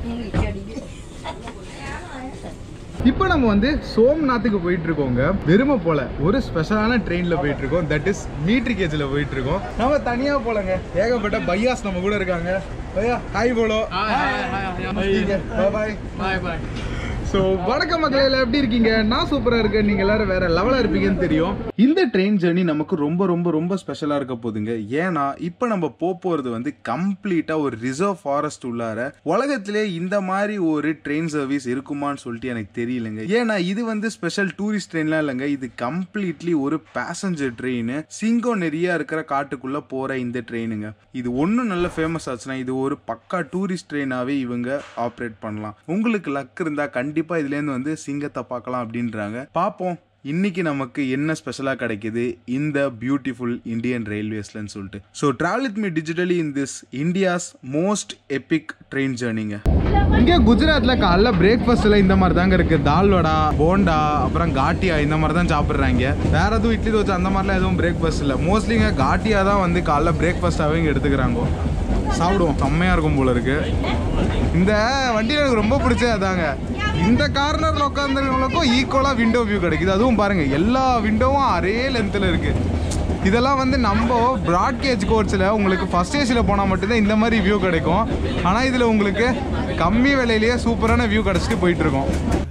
இப்போ நம்ம வந்து சோம்நாத்துக்கு போயிட்டு இருக்கோங்க வெறுமை போல ஒரு ஸ்பெஷலான ட்ரெயின்ல போயிட்டு இருக்கோம் தட் இஸ் மீட்ரி கேஜ்ல போயிட்டு இருக்கோம் நம்ம தனியா போலங்க ஏகப்பட்ட பையாஸ் நம்ம கூட இருக்காங்க பையா ஹாய் போலோ பாய் பாய் பாய் ஸோ வணக்கம் மக்களே எல்லாம் எப்படி இருக்கீங்க நான் சூப்பராக இருக்கேன் நீங்கள் எல்லாரும் வேற லெவலாக இருப்பீங்கன்னு தெரியும் இந்த ட்ரெயின் ஜேர்னி நமக்கு ரொம்ப ரொம்ப ரொம்ப ஸ்பெஷலாக இருக்க போகுதுங்க ஏன்னா இப்போ நம்ம போக போகிறது வந்து கம்ப்ளீட்டாக ஒரு ரிசர்வ் ஃபாரஸ்ட் உள்ளார உலகத்திலே இந்த மாதிரி ஒரு ட்ரெயின் சர்வீஸ் இருக்குமான்னு சொல்லிட்டு எனக்கு தெரியலங்க ஏன்னா இது வந்து ஸ்பெஷல் டூரிஸ்ட் ட்ரெயின்லாம் இல்லைங்க இது கம்ப்ளீட்லி ஒரு பேசஞ்சர் ட்ரெயின் சிங்கம் நிறைய இருக்கிற காட்டுக்குள்ள போற இந்த ட்ரெயினுங்க இது ஒன்றும் நல்ல ஃபேமஸ் ஆச்சுன்னா இது ஒரு பக்கா டூரிஸ்ட் ட்ரெயினாவே இவங்க ஆப்ரேட் பண்ணலாம் உங்களுக்கு லக் இருந்தா கண்டிப்பா இதுலேருந்து வந்து சிங்கத்தை பார்க்கலாம் அப்படின்றாங்க பார்ப்போம் இன்னைக்கு நமக்கு என்ன ஸ்பெஷலாக கிடைக்குது இந்த பியூட்டிஃபுல் இந்தியன் ரயில்வேஸ்லன்னு சொல்லிட்டு so travel with me digitally in this India's most epic train ஜேர்னிங்க இங்கே குஜராத்தில் காலைல பிரேக்ஃபாஸ்ட்டில் இந்த மாதிரி தாங்க இருக்குது தால் வடா போண்டா அப்புறம் காட்டியா இந்த மாதிரி தான் சாப்பிட்றாங்க வேற எதுவும் இட்லி தோசை அந்த மாதிரிலாம் எதுவும் பிரேக்ஃபாஸ்ட் இல்லை மோஸ்ட்லிங்க காட்டியா தான் வந்து காலைல பிரேக்ஃபாஸ்ட்டாகவே இங்கே எடுத்துக்கிறாங்க சாப்பிடுவோம் செம்மையாக இருக்கும் போல இருக்கு இந்த வண்டியில் எனக்கு ரொம்ப பிடிச்சது அதாங்க இந்த கார்னரில் உட்காந்துருக்கவங்களுக்கும் ஈக்குவலாக விண்டோ வியூ கிடைக்குது அதுவும் பாருங்க எல்லா விண்டோவும் அரே லென்த்தில் இருக்கு இதெல்லாம் வந்து நம்ம ப்ராட்கேஜ் கோர்ஸில் உங்களுக்கு ஃபர்ஸ்ட் ஏசியில் போனால் மட்டும்தான் இந்த மாதிரி வியூ கிடைக்கும் ஆனால் இதில் உங்களுக்கு கம்மி விலையிலேயே சூப்பரான வியூ கிடச்சிட்டு போயிட்டு இருக்கோம்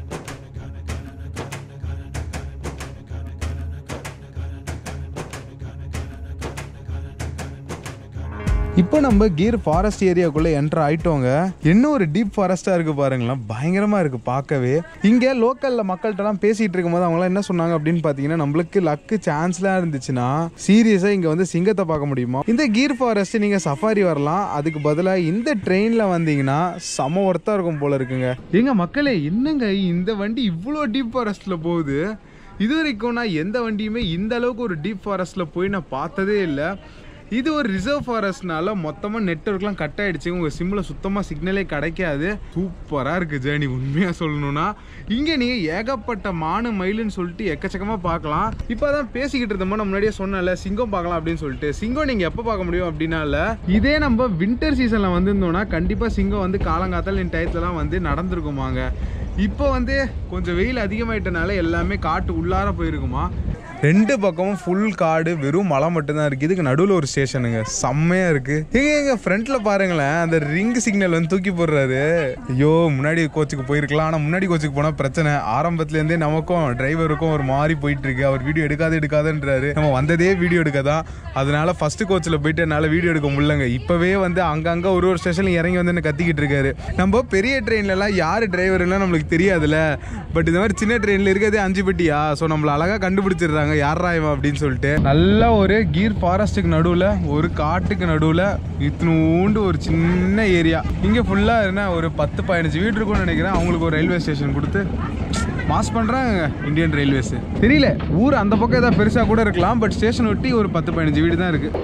இப்போ நம்ம கீர் ஃபாரஸ்ட் ஏரியாக்குள்ள என்டர் ஆயிட்டோங்க இன்னும் ஒரு டீப் ஃபாரஸ்டா இருக்கு பாருங்களேன் பயங்கரமா இருக்கு பார்க்கவே இங்க லோக்கல்ல மக்கள்கிட்டலாம் பேசிட்டு இருக்கும்போது அவங்களாம் என்ன சொன்னாங்க அப்படின்னு பாத்தீங்கன்னா நம்மளுக்கு லக்கு சான்ஸ்லாம் இருந்துச்சுன்னா சீரியஸா இங்க வந்து சிங்கத்தை பார்க்க முடியுமா இந்த கீர் ஃபாரஸ்ட் நீங்க சஃபாரி வரலாம் அதுக்கு பதிலாக இந்த ட்ரெயின்ல வந்தீங்கன்னா செம ஒர்த்தா இருக்கும் போல இருக்குங்க எங்க மக்களே என்னங்க இந்த வண்டி இவ்வளோ டீப் ஃபாரஸ்ட்ல போகுது இது வரைக்கும் நான் எந்த வண்டியுமே இந்த அளவுக்கு ஒரு டீப் ஃபாரஸ்ட்ல போய் நான் பார்த்ததே இல்லை இது ஒரு ரிசர்வ் ஃபாரஸ்ட்னால மொத்தமாக நெட்ஒர்க்லாம் கட் ஆயிடுச்சு உங்கள் சிம்மில் சுத்தமாக சிக்னலே கிடைக்காது சூப்பராக இருக்குது ஜேர்னி உண்மையாக சொல்லணும்னா இங்கே நீங்கள் ஏகப்பட்ட மானு மயிலுன்னு சொல்லிட்டு எக்கச்சக்கமாக பார்க்கலாம் இப்போ தான் பேசிக்கிட்டு இருந்தோமோ நான் முன்னாடியே சொன்னேன்ல சிங்கம் பார்க்கலாம் அப்படின்னு சொல்லிட்டு சிங்கம் நீங்கள் எப்போ பார்க்க முடியும் அப்படின்னால இதே நம்ம வின்டர் சீசனில் வந்திருந்தோம்னா கண்டிப்பாக சிங்கம் வந்து காலங்காத்தால் இந்த டயத்துலலாம் வந்து நடந்திருக்குமாங்க இப்போ வந்து கொஞ்சம் வெயில் அதிகமாயிட்டனால எல்லாமே காட்டு உள்ளார போயிருக்குமா ரெண்டு பக்கமும் ஃபுல் காடு வெறும் மலை மட்டும்தான் இருக்கு இதுக்கு நடுவில் ஒரு ஸ்டேஷனுங்க செம்மையா இருக்கு எங்க எங்க ஃப்ரண்ட்ல பாருங்களேன் அந்த ரிங் சிக்னல் வந்து தூக்கி போடுறாரு ஐயோ முன்னாடி கோச்சுக்கு போயிருக்கலாம் ஆனா முன்னாடி கோச்சுக்கு போனா பிரச்சனை ஆரம்பத்துல இருந்தே நமக்கும் டிரைவருக்கும் ஒரு மாதிரி போயிட்டு இருக்கு அவர் வீடியோ எடுக்காத எடுக்காதன்றாரு நம்ம வந்ததே வீடியோ எடுக்க தான் அதனால ஃபர்ஸ்ட் கோச்சில் போயிட்டு என்னால் வீடியோ எடுக்க முடியலங்க இப்பவே வந்து அங்கங்க ஒரு ஒரு ஸ்டேஷன்ல இறங்கி வந்து என்ன கத்திக்கிட்டு இருக்காரு நம்ம பெரிய ட்ரெயின்ல எல்லாம் யாரு டிரைவர்லாம் நம்மளுக்கு தெரியாதுல்ல பட் இந்த மாதிரி சின்ன ட்ரெயின்ல இருக்கிறதே அஞ்சு பெட்டியா ஸோ நம்மள அழகா கண்டுபிடிச்சிடுறாங்க யாரா இவன் அப்படின்னு சொல்லிட்டு நல்ல ஒரு கீர் ஃபாரஸ்ட்டுக்கு நடுவில் ஒரு காட்டுக்கு நடுவில் இத்தினூண்டு ஒரு சின்ன ஏரியா இங்கே ஃபுல்லாக என்ன ஒரு பத்து பதினஞ்சு வீடு இருக்கும்னு நினைக்கிறேன் அவங்களுக்கு ஒரு ரயில்வே ஸ்டேஷன் கொடுத்து மாஸ் பண்ணுறாங்க இந்தியன் ரயில்வேஸ் தெரியல ஊர் அந்த பக்கம் ஏதாவது பெருசாக கூட இருக்கலாம் பட் ஸ்டேஷன் ஒட்டி ஒரு பத்து பதினஞ்சு வீடு தான் இருக்குது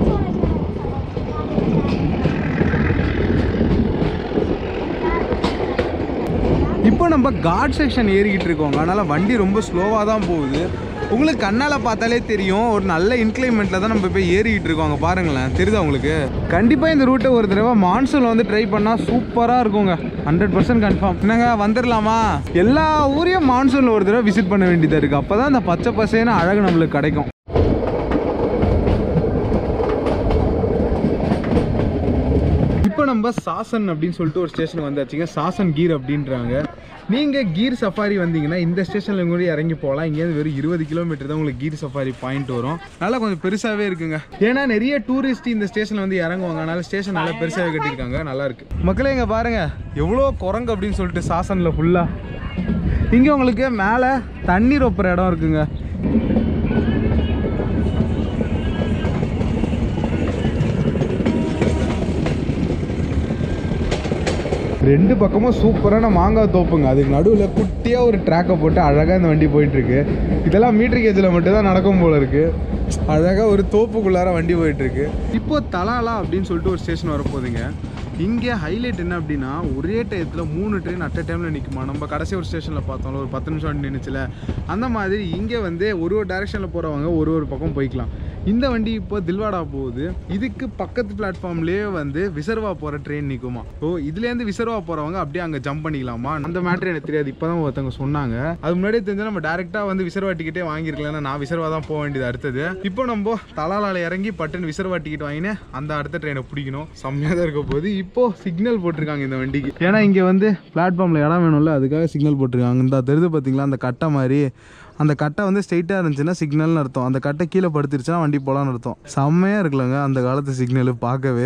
இப்போ நம்ம காட் செக்ஷன் ஏறிக்கிட்டு இருக்கோங்க அதனால் வண்டி ரொம்ப ஸ்லோவாக தான் போகுது உங்களுக்கு கண்ணால் பார்த்தாலே தெரியும் ஒரு நல்ல இன்க்ளைமெண்ட்டில் தான் நம்ம போய் ஏறிக்கிட்டு இருக்கோம் அங்கே பாருங்களேன் தெரியுதா உங்களுக்கு கண்டிப்பாக இந்த ரூட்டை ஒரு தடவை மான்சூனில் வந்து ட்ரை பண்ணால் சூப்பராக இருக்குங்க ஹண்ட்ரட் பர்சன்ட் கன்ஃபார்ம் என்னங்க வந்துடலாமா எல்லா ஊரையும் மான்சூனில் ஒரு தடவை விசிட் பண்ண வேண்டியதாக இருக்குது அப்போ தான் அந்த பச்சை பசேன்னு அழகு நம்மளுக்கு கிடைக்கும் இப்போ நம்ம சாசன் அப்படின்னு சொல்லிட்டு ஒரு ஸ்டேஷன் வந்தாச்சுங்க சாசன் கீர் அப்படின்றாங்க நீங்கள் கீர் சஃபாரி வந்தீங்கன்னா இந்த ஸ்டேஷனில் கூட இறங்கி போகலாம் இங்கேருந்து வெறும் இருபது கிலோமீட்டர் தான் உங்களுக்கு கீர் சஃபாரி பாயிண்ட் வரும் நல்லா கொஞ்சம் பெருசாகவே இருக்குங்க ஏன்னா நிறைய டூரிஸ்ட் இந்த ஸ்டேஷனில் வந்து இறங்குவாங்க அதனால ஸ்டேஷன் நல்லா பெருசாகவே கட்டியிருக்காங்க நல்லா இருக்கு மக்களே இங்கே பாருங்க எவ்வளோ குரங்கு அப்படின்னு சொல்லிட்டு சாசனில் ஃபுல்லாக இங்கே உங்களுக்கு மேலே தண்ணீர் ஒப்புற இடம் இருக்குங்க ரெண்டு பக்கமும் சூப்பரான மாங்காய் தோப்புங்க அதுக்கு நடுவில் குட்டியாக ஒரு ட்ராக்கை போட்டு அழகாக இந்த வண்டி போயிட்டுருக்கு இதெல்லாம் மீட்டர் கேஜில் மட்டும்தான் நடக்கும் போல இருக்கு அழகாக ஒரு தோப்புக்குள்ளார வண்டி போயிட்டுருக்கு இப்போ தலாலா அப்படின்னு சொல்லிட்டு ஒரு ஸ்டேஷன் வரப்போகுதுங்க இங்கே ஹைலைட் என்ன அப்படின்னா ஒரே டயத்தில் மூணு ட்ரெயின் அட் டைமில் நிற்குமா நம்ம கடைசி ஒரு ஸ்டேஷனில் பார்த்தோம்ல ஒரு பத்து நிமிஷம் நின்றுச்சுல அந்த மாதிரி இங்கே வந்து ஒரு ஒரு டைரெக்ஷனில் போகிறவங்க ஒரு ஒரு பக்கம் போய்க்கலாம் இந்த வண்டி இப்போ தில்வாடா போகுது இதுக்கு பக்கத்து பிளாட்ஃபார்ம்லேயே வந்து விசர்வா போகிற ட்ரெயின் நிற்குமா ஓ இதுலேருந்து விசர்வா போகிறவங்க அப்படியே அங்கே ஜம்ப் பண்ணிக்கலாமா அந்த மேட்ரு எனக்கு தெரியாது இப்போ தான் ஒருத்தவங்க சொன்னாங்க அது முன்னாடியே தெரிஞ்சா நம்ம டேரெக்டாக வந்து விசர்வா டிக்கெட்டே வாங்கியிருக்கலாம் நான் விசர்வா தான் போக வேண்டியது அடுத்தது இப்போ நம்ம தலாலால இறங்கி பட்டுன்னு விசர்வா டிக்கெட் வாங்கினு அந்த அடுத்த ட்ரெயினை பிடிக்கணும் செம்மையாக தான் இருக்க போகுது இப்போ சிக்னல் போட்டிருக்காங்க இந்த வண்டிக்கு ஏன்னா இங்கே வந்து பிளாட்ஃபார்மில் இடம் வேணும்ல அதுக்காக சிக்னல் போட்டிருக்காங்க இந்த தெரிது பார்த்தீங்களா அந்த கட்டை மாதிரி அந்த கட்டை வந்து ஸ்ட்ரைட்டாக இருந்துச்சுன்னா சிக்னல்னு அர்த்தம் அந்த கட்டை கீழே படுத்துருச்சுன்னா வண்டி போகலான்னு அர்த்தம் செம்மையாக இருக்குல்லங்க அந்த காலத்து சிக்னல் பார்க்கவே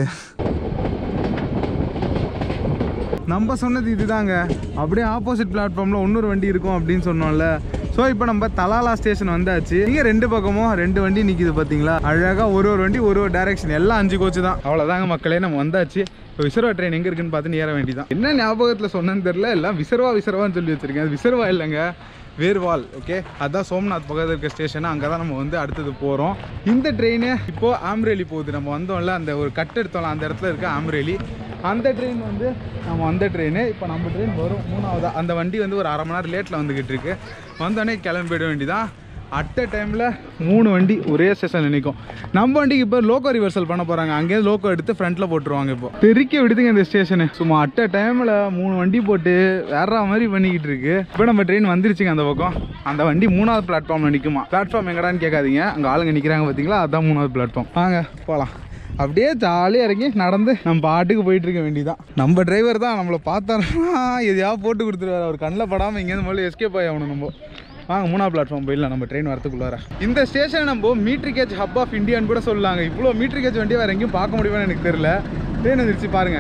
நம்ம சொன்னது இதுதாங்க அப்படியே ஆப்போசிட் பிளாட்ஃபார்மில் இன்னொரு வண்டி இருக்கும் அப்படின்னு சொன்னோம்ல ஸோ இப்போ நம்ம தலாலா ஸ்டேஷன் வந்தாச்சு இங்கே ரெண்டு பக்கமும் ரெண்டு வண்டி நிற்கிது பார்த்தீங்களா அழகாக ஒரு ஒரு வண்டி ஒரு ஒரு டைரக்ஷன் எல்லாம் அஞ்சு கோச்சு தான் அவ்வளோதாங்க மக்களே நம்ம வந்தாச்சு இப்போ விசர்வா ட்ரெயின் எங்கே இருக்குன்னு பார்த்து ஏற வேண்டியதான் என்ன ஞாபகத்தில் சொன்னேன்னு தெரில எல்லாம் விசர்வா விசர்வான்னு சொல்லி வச்சிருக்கேன் அது விசர்வா இல்லைங்க வேர்வால் ஓகே அதான் சோம்நாத் பக்கத்தில் இருக்க ஸ்டேஷன் அங்கே தான் நம்ம வந்து அடுத்தது போகிறோம் இந்த ட்ரெயின் இப்போ ஆம்ரேலி போகுது நம்ம வந்தோம்ல அந்த ஒரு கட் எடுத்தோம்ல அந்த இடத்துல இருக்க ஆம்ரேலி அந்த ட்ரெயின் வந்து நம்ம அந்த ட்ரெயின் இப்போ நம்ம ட்ரெயின் வரும் மூணாவதா அந்த வண்டி வந்து ஒரு அரை மணி நேரம் லேட்டில் வந்துக்கிட்டு இருக்கு வந்தோடனே கிளம்பிட வேண்டியதான் அட் அ டைமில் மூணு வண்டி ஒரே ஸ்டேஷனில் நிற்கும் நம்ம வண்டிக்கு இப்போ லோக்கோ ரிவர்சல் பண்ண போகிறாங்க அங்கேயிருந்து லோக்கோ எடுத்து ஃப்ரண்ட்டில் போட்டுருவாங்க இப்போ தெறிக்க விடுதுங்க இந்த ஸ்டேஷனு சும்மா அட் அ டைமில் மூணு வண்டி போட்டு வேற மாதிரி பண்ணிக்கிட்டு இருக்கு இப்போ நம்ம ட்ரெயின் வந்துருச்சுங்க அந்த பக்கம் அந்த வண்டி மூணாவது பிளாட்ஃபார்மில் நிற்குமா பிளாட்ஃபார்ம் எங்கடான்னு கேட்காதீங்க அங்கே ஆளுங்க நிற்கிறாங்க பார்த்தீங்களா அதான் மூணாவது பிளாட்ஃபார்ம் வாங்க போகலாம் அப்படியே ஜாலியாக இறங்கி நடந்து நம்ம பாட்டுக்கு போயிட்டு இருக்க வேண்டியதான் நம்ம டிரைவர் தான் நம்மளை பார்த்தாருன்னா எதையாவது போட்டு கொடுத்துருவாரு அவர் கண்ணில் படாமல் இங்கேருந்து முதல்ல எஸ்கேப் ஆகி ஆகணும் நம்ம வாங்க மூணாவது பிளாட்ஃபார்ம் போயிடலாம் நம்ம ட்ரெயின் வரத்துக்குள்ளார இந்த ஸ்டேஷன் நம்ம மீட்டர் கேஜ் ஹப் ஆஃப் இந்தியான்னு கூட சொல்லலாங்க இவ்வளோ மீட்டர் கேஜ் வண்டி வேறு எங்கேயும் பார்க்க முடியுமான்னு எனக்கு தெரியல ட்ரெயின் வந்துருச்சு பாருங்க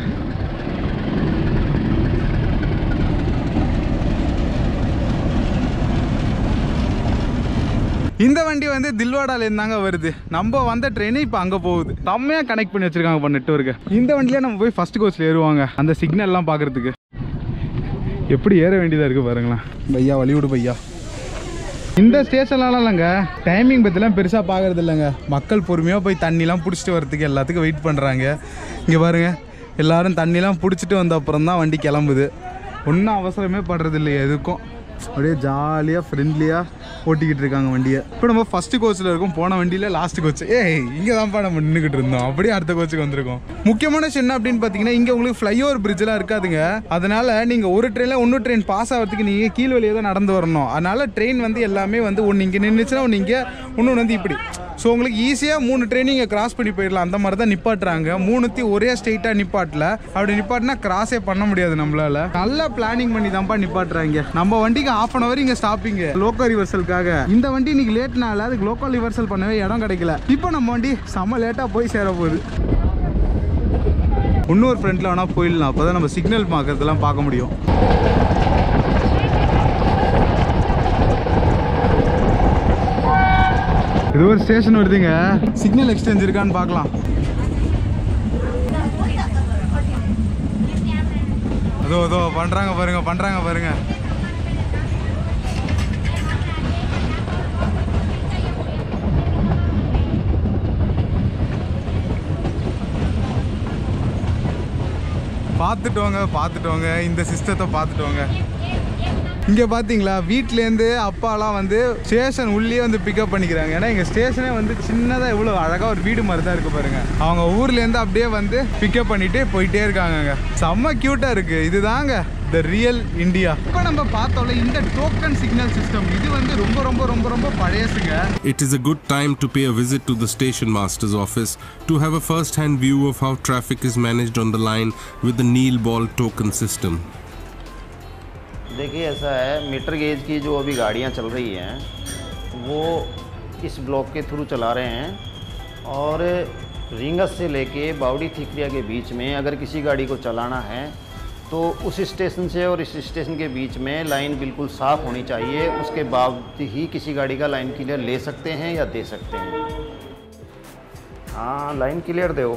இந்த வண்டி வந்து தில்வாடால இருந்தாங்க வருது நம்ம வந்த ட்ரெயின் இப்போ அங்கே போகுது செம்மையாக கனெக்ட் பண்ணி வச்சிருக்காங்க இப்போ நெட்ஒர்க்கு இந்த வண்டியிலே நம்ம போய் ஃபர்ஸ்ட் கோச்சில் ஏறுவாங்க அந்த சிக்னல்லாம் பார்க்கறதுக்கு எப்படி ஏற வேண்டியதாக இருக்குது பாருங்களேன் பையா வழிவிடு பையா இந்த ஸ்டேஷன்லாம் இல்லைங்க டைமிங் பற்றிலாம் பெருசாக பார்க்கறது இல்லைங்க மக்கள் பொறுமையாக போய் தண்ணிலாம் பிடிச்சிட்டு வரதுக்கு எல்லாத்துக்கும் வெயிட் பண்ணுறாங்க இங்கே பாருங்க எல்லாரும் தண்ணிலாம் பிடிச்சிட்டு வந்த அப்புறம் தான் வண்டி கிளம்புது ஒன்றும் அவசரமே படுறது இல்லை எதுக்கும் அப்படியே ஜாலியாக ஃப்ரெண்ட்லியாக ஓட்டிக்கிட்டு இருக்காங்க வண்டியை இப்போ நம்ம ஃபஸ்ட்டு கோச்சில் இருக்கோம் போன வண்டியில் லாஸ்ட் கோச் ஏய் இங்கே தான்ப்பா நம்ம நின்றுக்கிட்டு இருந்தோம் அப்படியே அடுத்த கோச்சுக்கு வந்திருக்கோம் முக்கியமான விஷயம் என்ன அப்படின்னு பார்த்தீங்கன்னா இங்கே உங்களுக்கு ஃப்ளைஓவர் பிரிட்ஜெலாம் இருக்காதுங்க அதனால நீங்கள் ஒரு ட்ரெயினில் இன்னொரு ட்ரெயின் பாஸ் ஆகிறதுக்கு நீங்கள் கீழ் வழியாக தான் நடந்து வரணும் அதனால ட்ரெயின் வந்து எல்லாமே வந்து ஒன்று இங்கே நின்றுச்சுன்னா ஒன்று இங்கே இன்னொன்று வந்து இப்படி ஸோ உங்களுக்கு ஈஸியாக மூணு ட்ரெயின் இங்கே கிராஸ் பண்ணி போயிடலாம் அந்த மாதிரி தான் நிப்பாட்டுறாங்க மூணுத்தையும் ஒரே ஸ்ட்ரெயிட்டாக நிப்பாட்டல அப்படி நிப்பாட்டினா கிராஸே பண்ண முடியாது நம்மளால நல்லா பிளானிங் பண்ணி தான்ப்பா நிப்பாட்டுறாங்க நம்ம வண்டிக்கு ஆஃப் அன் அவர் இங்கே ஸ்டாப்பிங்க லோக்கல் ரிவர்சலுக்காக இந்த வண்டி இன்னைக்கு லேட்னால அதுக்கு லோக்கல் ரிவர்சல் பண்ணவே இடம் கிடைக்கல இப்போ நம்ம வண்டி செம்ம லேட்டாக போய் சேர போகுது இன்னொரு ஃப்ரெண்டில் வேணால் போயிடலாம் அப்போ தான் நம்ம சிக்னல் பார்க்கறதெல்லாம் பார்க்க முடியும் இது ஒரு ஸ்டேஷன் வருதுங்க சிக்னல் எக்ஸ்சேஞ்ச் இருக்கான்னு பார்க்கலாம் அதோ அதோ பண்றாங்க பாருங்க பண்றாங்க பாருங்க பார்த்துட்டு வாங்க பார்த்துட்டு வாங்க இந்த சிஸ்டத்தை பார்த்துட்டு வாங்க இங்கே பார்த்தீங்களா வீட்லேருந்து அப்பாலாம் வந்து ஸ்டேஷன் உள்ளே வந்து பிக்கப் பண்ணிக்கிறாங்க ஏன்னா எங்கள் ஸ்டேஷனே வந்து சின்னதாக இவ்வளோ அழகாக ஒரு வீடு மாதிரி தான் இருக்கு பாருங்க அவங்க ஊர்லேருந்து அப்படியே வந்து பிக்கப் பண்ணிட்டு போயிட்டே இருக்காங்கங்க செம்ம க்யூட்டாக இருக்கு இதுதாங்க த ரியல் இந்தியா இப்போ நம்ம பார்த்தோம்ல இந்த டோக்கன் சிக்னல் சிஸ்டம் இது வந்து ரொம்ப ரொம்ப ரொம்ப ரொம்ப பழையசுங்க It is a good time to pay a visit to the station master's office to have a first hand view of how traffic is managed on the line with the Neil Ball token system. देखिए ऐसा है metre gauge की जो अभी गाड़ियाँ चल रही हैं वो इस ब्लॉक के थ्रू चला रहे हैं और रिंगस से लेके बावड़ी थिकरिया के बीच में अगर किसी गाड़ी को चलाना है तो उस स्टेशन से और इस स्टेशन के बीच में लाइन बिल्कुल साफ़ होनी चाहिए उसके बाद ही किसी गाड़ी का लाइन क्लियर ले सकते हैं या दे सकते हैं हाँ लाइन क्लियर दो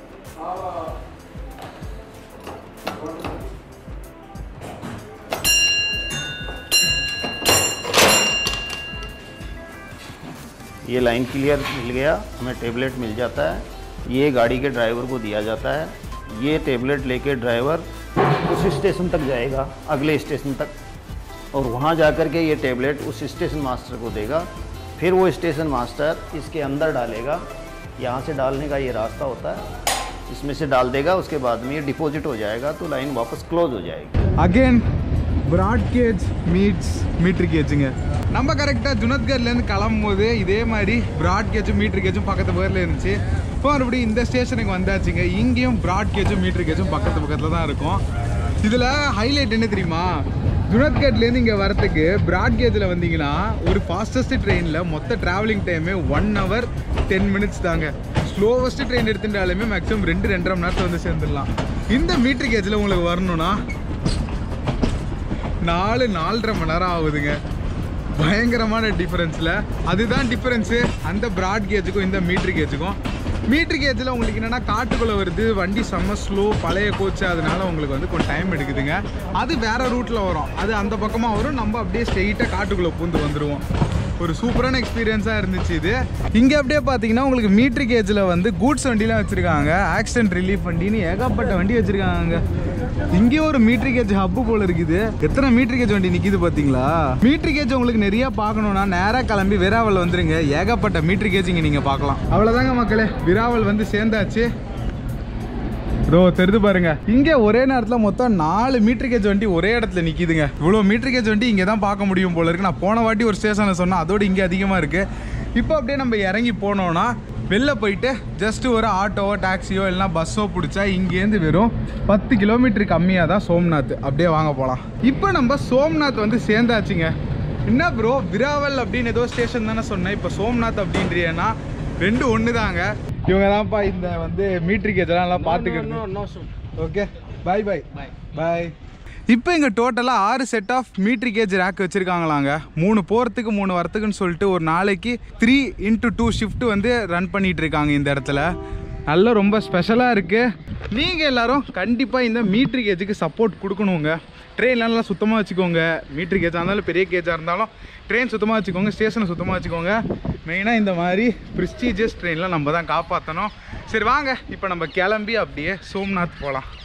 ये लाइन क्लियर मिल गया हमें टेबलेट मिल जाता है ये गाड़ी के ड्राइवर को दिया जाता है ये टेबलेट लेके ड्राइवर उस स्टेशन तक जाएगा अगले स्टेशन तक और वहाँ जा कर के ये टेबलेट उस स्टेशन मास्टर को देगा फिर वो स्टेशन मास्टर इसके अंदर डालेगा यहाँ से डालने का ये रास्ता होता है इसमें से डाल देगा उसके बाद में ये डिपॉजिट हो जाएगा तो लाइन वापस क्लोज हो जाएगी again broad gauge meets metre கேஜுங்க நம்ம கரெக்டாக ஜுனத்கர்லேருந்து கிளம்பும் போது இதே மாதிரி பிராட் கேஜும் மீட்ரு கேஜும் பக்கத்து பக்கத்தில் இருந்துச்சு இப்போ மறுபடியும் இந்த ஸ்டேஷனுக்கு வந்தாச்சுங்க இங்கேயும் பிராட் கேஜும் மீட்ரு கேஜும் பக்கத்து பக்கத்தில் தான் இருக்கும் இதில் ஹைலைட் என்ன தெரியுமா ஜுனத்கட்லேருந்து இங்கே வரத்துக்கு பிராட் கேஜில் வந்தீங்கன்னா ஒரு ஃபாஸ்டஸ்ட் ட்ரெயினில் மொத்த ட்ராவலிங் டைமே ஒன் ஹவர் டென் மினிட்ஸ் தாங்க ஸ்லோவஸ்ட் ட்ரெயின் எடுத்துட்டாலுமே மேக்ஸிமம் ரெண்டு ரெண்டரை மணி நேரத்தில் வந்து சேர்ந்துடலாம் இந்த மீட்ரு கேஜில் உங்களுக்கு வரணும்னா நாலு நாலரை மணி நேரம் ஆகுதுங்க பயங்கரமான டிஃபரன்ஸில் அதுதான் டிஃபரன்ஸு அந்த பிராட் கேஜுக்கும் இந்த மீட்ரு கேஜுக்கும் மீட்ரு கேஜில் உங்களுக்கு என்னென்னா காட்டுக்குள்ளே வருது வண்டி செம்ம ஸ்லோ பழைய கோச்சு அதனால உங்களுக்கு வந்து கொஞ்சம் டைம் எடுக்குதுங்க அது வேறு ரூட்டில் வரும் அது அந்த பக்கமாக வரும் நம்ம அப்படியே ஸ்ட்ரெயிட்டாக காட்டுக்குள்ளே பூந்து வந்துடுவோம் ஒரு சூப்பரான எக்ஸ்பீரியன்ஸாக இருந்துச்சு இது இங்கே அப்படியே பார்த்தீங்கன்னா உங்களுக்கு மீட்ரு கேஜில் வந்து கூட்ஸ் வண்டிலாம் வச்சுருக்காங்க ஆக்சிடென்ட் ரிலீஃப் வண்டின்னு ஏகப்பட்ட வண்டி வச்சுருக்காங்க இங்கே ஒரு மீட்ரு கேஜ் ஹப்பு போல இருக்குது எத்தனை மீட்ரு கேஜ் வண்டி நிற்கிது பார்த்தீங்களா மீட்ரு கேஜ் உங்களுக்கு நிறைய பார்க்கணுன்னா நேராக கிளம்பி விராவல் வந்துருங்க ஏகப்பட்ட மீட்ரு கேஜ் இங்கே நீங்கள் பார்க்கலாம் அவ்வளோதாங்க மக்களே விராவல் வந்து சேர்ந்தாச்சு இதோ தெரிது பாருங்க இங்க ஒரே நேரத்துல மொத்தம் நாலு மீட்டர் கேஜ் வண்டி ஒரே இடத்துல நிக்குதுங்க இவ்வளவு மீட்டர் கேஜ் வண்டி இங்க தான் பார்க்க முடியும் போல இருக்கு நான் போன வாட்டி ஒரு ஸ்டேஷன்ல சொன்னேன் அதோட இங்க அதிகமா இருக்கு இப்போ அப்படியே நம்ம இறங்கி போனோம்னா வெளில போயிட்டு ஜஸ்ட் ஒரு ஆட்டோவோ டாக்ஸியோ இல்லைனா பஸ்ஸோ பிடிச்சா இங்கேருந்து வெறும் பத்து கிலோமீட்டர் கம்மியாக தான் சோம்நாத் அப்படியே வாங்க போகலாம் இப்போ நம்ம சோம்நாத் வந்து சேர்ந்தாச்சுங்க என்ன ப்ரோ விராவல் அப்படின்னு ஏதோ ஸ்டேஷன் தானே சொன்னேன் இப்போ சோம்நாத் அப்படின்றியன்னா ரெண்டு ஒன்று தாங்க இவங்க தான்ப்பா இந்த வந்து மீட்ரு கேஜெல்லாம் எல்லாம் பார்த்துக்கிறது ஓகே பை பை பை இப்போ இங்கே டோட்டலாக ஆறு set of metre gauge rake வச்சுருக்காங்களாங்க மூணு போகிறதுக்கு மூணு வரத்துக்குன்னு சொல்லிட்டு ஒரு நாளைக்கு த்ரீ இன்ட்டு டூ ஷிஃப்ட் வந்து ரன் பண்ணிட்டு இருக்காங்க இந்த இடத்துல நல்ல ரொம்ப ஸ்பெஷலாக இருக்குது நீங்கள் எல்லாரும் கண்டிப்பாக இந்த மீட்ரு கேஜுக்கு சப்போர்ட் கொடுக்கணுங்க ட்ரெயின்லாம் நல்லா சுத்தமாக வச்சுக்கோங்க மீட்ரு கேஜாக இருந்தாலும் பெரிய கேஜாக இருந்தாலும் ட்ரெயின் சுத்தமாக வச்சுக்கோங்க ஸ்டேஷனை சுத்தமாக வச்சுக்கோங்க மெயினாக இந்த மாதிரி ப்ரிஸ்டீஜியஸ் ட்ரெயினில் நம்ம தான் காப்பாற்றணும் சரி வாங்க இப்போ நம்ம கிளம்பி அப்படியே சோம்நாத் போகலாம்